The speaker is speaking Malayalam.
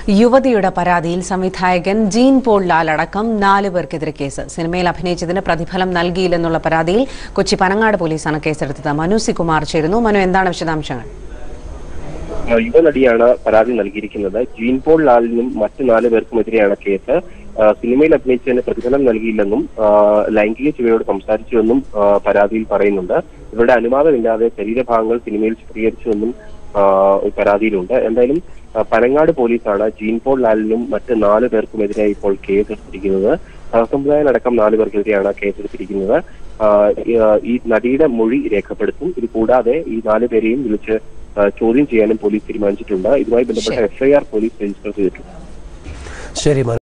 യുവതിയുടെ പരാതിയിൽ സംവിധായകൻ ജീൻ പോൾ ലാൽ അടക്കം നാല് പേർക്കെതിരെ കേസ് സിനിമയിൽ അഭിനയിച്ചതിന് പ്രതിഫലം നൽകിയില്ലെന്നുള്ള പരാതിയിൽ കൊച്ചി പനങ്ങാട് പോലീസാണ് കേസെടുത്തത് മനു സി കുമാർ ചേരുന്നു മനു എന്താണ് വിശദാംശങ്ങൾ ആ, യുവനടിയാണ് പരാതി നൽകിയിരിക്കുന്നത് ജീൻ പോൾ ലാലിനും മറ്റു നാല് പേർക്കുമെതിരെയാണ് കേസ് ആ, സിനിമയിൽ അഭിനയിച്ചതിന് പ്രതിഫലം നൽകിയില്ലെന്നും ആ, ലൈംഗിക ചുവയോട് സംസാരിച്ചുവെന്നും ആ, പരാതിയിൽ പറയുന്നുണ്ട് ഇവരുടെ അനുവാദമില്ലാതെ ശരീരഭാഗങ്ങൾ സിനിമയിൽ ചിത്രീകരിച്ചുവെന്നും ആ, പരാതിയിലുണ്ട് എന്തായാലും ആ, പനങ്ങാട് പോലീസാണ് ജീൻ പോൾ ലാലിനും മറ്റ് നാല് പേർക്കുമെതിരെ ഇപ്പോൾ കേസെടുത്തിരിക്കുന്നത് സഹസമുദായം അടക്കം നാല് പേർക്കെതിരെയാണ് കേസെടുത്തിരിക്കുന്നത് ആ, ഈ, ആ, ഈ നടിയുടെ മൊഴി രേഖപ്പെടുത്തും ഇത് കൂടാതെ ഈ നാല് പേരെയും വിളിച്ച് ആ, ചോദ്യം ചെയ്യാനും പോലീസ് തീരുമാനിച്ചിട്ടുണ്ട് ഇതുമായി ബന്ധപ്പെട്ട എഫ്ഐആർ പോലീസ് രജിസ്റ്റർ ചെയ്തിട്ടുണ്ട് ശരി മനു